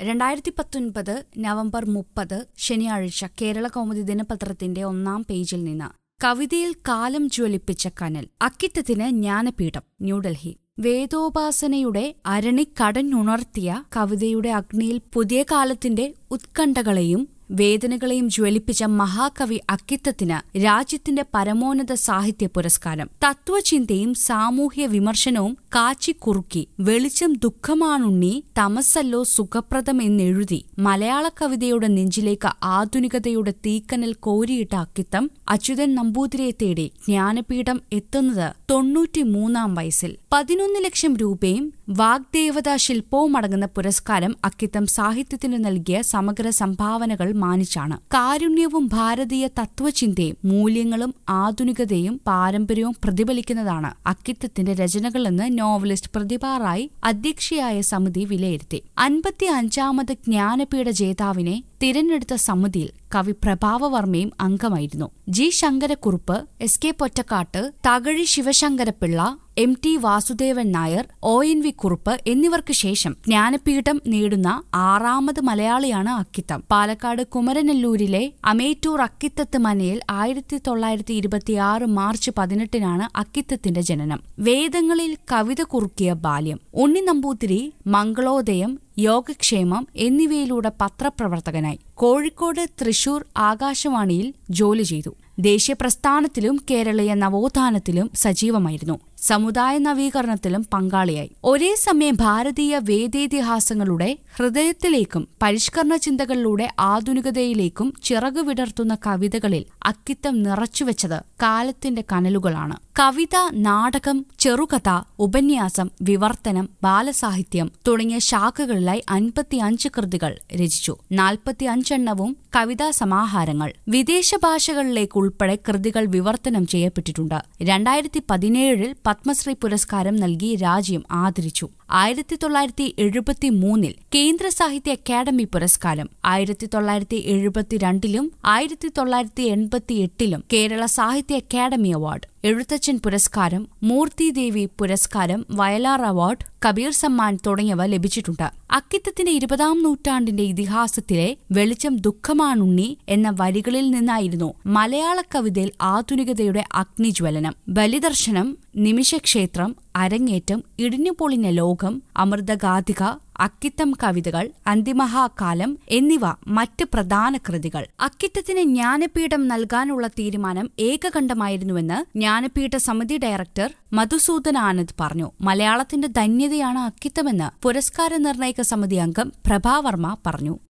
രണ്ടായിരത്തി പത്തൊൻപത് നവംബർ മുപ്പത് ശനിയാഴ്ച കേരള കൗമുദി ദിനപത്രത്തിന്റെ ഒന്നാം പേജിൽ നിന്ന് കവിതയിൽ കാലം ജ്വലിപ്പിച്ച കനൽ അക്കിത്തത്തിന് ജ്ഞാനപീഠം ന്യൂഡൽഹി വേദോപാസനയുടെ അരണിക്കടഞ്ഞുണർത്തിയ കവിതയുടെ അഗ്നിയിൽ പുതിയ കാലത്തിന്റെ ഉത്കണ്ഠകളെയും വേദനകളെയും ജ്വലിപ്പിച്ച മഹാകവി അക്കിത്തത്തിന് രാജ്യത്തിന്റെ പരമോന്നത സാഹിത്യ പുരസ്കാരം തത്വചിന്തയും സാമൂഹ്യ വിമർശനവും കാച്ചിക്കുറുക്കി വെളിച്ചം ദുഃഖമാണുണ്ണി തമസല്ലോ സുഖപ്രദം എന്നെഴുതി മലയാള കവിതയുടെ നെഞ്ചിലേക്ക് ആധുനികതയുടെ തീക്കനൽ കോരിയിട്ട അക്കിത്തം അച്യുതൻ നമ്പൂതിരിയെ തേടി ജ്ഞാനപീഠം എത്തുന്നത് തൊണ്ണൂറ്റിമൂന്നാം വയസ്സിൽ പതിനൊന്ന് ലക്ഷം രൂപയും വാഗ്ദേവതാ ശില്പവും അടങ്ങുന്ന പുരസ്കാരം അക്കിത്തം സാഹിത്യത്തിന് നൽകിയ സമഗ്ര സംഭാവനകൾ മാനിച്ചാണ് കാരുണ്യവും ഭാരതീയ തത്വചിന്തയും മൂല്യങ്ങളും ആധുനികതയും പാരമ്പര്യവും പ്രതിഫലിക്കുന്നതാണ് അക്കിത്തത്തിന്റെ രചനകളെന്ന് നോവലിസ്റ്റ് പ്രതിഭ റായ് അധ്യക്ഷയായ സമിതി വിലയിരുത്തി അൻപത്തി അഞ്ചാമത് ജ്ഞാനപീഠ ജേതാവിനെ തിരഞ്ഞെടുത്ത സമിതിയിൽ കവി പ്രഭാവവർമ്മയും അംഗമായിരുന്നു G Sankara Kurup S K Pottekkatt Thakazhi Sivasankara Pillai M T Vasudevan Nair O N V Kurup എന്നിവർക്ക് ശേഷം ജ്ഞാനപീഠം നേടുന്ന ആറാമത് മലയാളിയാണ് അക്കിത്തം പാലക്കാട് കുമരനെല്ലൂരിലെ അമേറ്റൂർ അക്കിത്തത്ത് മനയിൽ ആയിരത്തി തൊള്ളായിരത്തി ഇരുപത്തിയാറ് മാർച്ച് പതിനെട്ടിനാണ് അക്കിത്തത്തിന്റെ ജനനം വേദങ്ങളിൽ കവിത കുറുക്കിയ ബാല്യം ഉണ്ണി നമ്പൂതിരി മംഗളോദയം യോഗക്ഷേമം എന്നിവയിലൂടെ പത്രപ്രവർത്തകനായി കോഴിക്കോട് തൃശൂർ ആകാശവാണിയിൽ ജോലി ചെയ്തു ദേശീയ പ്രസ്ഥാനത്തിലും കേരളീയ നവോത്ഥാനത്തിലും സജീവമായിരുന്നു സമുദായ നവീകരണത്തിലും പങ്കാളിയായി ഒരേ സമയം ഭാരതീയ വേദേതിഹാസങ്ങളുടെ ഹൃദയത്തിലേക്കും പരിഷ്കരണ ചിന്തകളിലൂടെ ആധുനികതയിലേക്കും ചിറകു വിടർത്തുന്ന കവിതകളിൽ അക്കിത്തം നിറച്ചുവെച്ചത് കാലത്തിന്റെ കനലുകളാണ് കവിത നാടകം ചെറുകഥ ഉപന്യാസം വിവർത്തനം ബാലസാഹിത്യം തുടങ്ങിയ ശാഖകളിലായി അൻപത്തിയഞ്ച് കൃതികൾ രചിച്ചു നാൽപ്പത്തിയഞ്ചെണ്ണവും കവിതാ സമാഹാരങ്ങൾ വിദേശ ഭാഷകളിലേക്ക് ഉൾപ്പെടെ കൃതികൾ വിവർത്തനം ചെയ്യപ്പെട്ടിട്ടുണ്ട് രണ്ടായിരത്തി പതിനേഴിൽ പത്മശ്രീ പുരസ്കാരം നൽകി രാജ്യം ആദരിച്ചു ആയിരത്തി തൊള്ളായിരത്തി എഴുപത്തി മൂന്നിൽ കേന്ദ്ര സാഹിത്യ അക്കാദമി പുരസ്കാരം ആയിരത്തി തൊള്ളായിരത്തി എഴുപത്തിരണ്ടിലും ആയിരത്തി തൊള്ളായിരത്തി എൺപത്തി എട്ടിലും കേരള സാഹിത്യ അക്കാദമി അവാർഡ് എഴുത്തച്ഛൻ പുരസ്കാരം മൂർത്തിദേവി പുരസ്കാരം വയലാർ അവാർഡ് കബീർ സമ്മാൻ തുടങ്ങിയവ ലഭിച്ചിട്ടുണ്ട് അക്കിത്തത്തിന്റെ ഇരുപതാം നൂറ്റാണ്ടിന്റെ ഇതിഹാസത്തിലെ വെളിച്ചം ദുഃഖമാണുണ്ണി എന്ന വരികളിൽ നിന്നായിരുന്നു മലയാള കവിതയിൽ ആധുനികതയുടെ അഗ്നിജ്വലനം ബലിദർശനം നിമിഷക്ഷേത്രം അരങ്ങേറ്റം ഇടിഞ്ഞുപൊളിഞ്ഞ ലോകം അമൃതഗാധിക അക്കിത്തം കവിതകൾ അന്തിമഹാകാലം എന്നിവ മറ്റ് പ്രധാന കൃതികൾ അക്കിത്തത്തിന് ജ്ഞാനപീഠം നൽകാനുള്ള തീരുമാനം ഏകകണ്ഠമായിരുന്നുവെന്ന് ജ്ഞാനപീഠ സമിതി ഡയറക്ടർ മധുസൂദൻ ആനന്ദ് പറഞ്ഞു മലയാളത്തിന്റെ ധന്യതയാണ് അക്കിത്തമെന്ന് പുരസ്കാര നിർണയക സമിതി അംഗം പ്രഭാവർമ്മ പറഞ്ഞു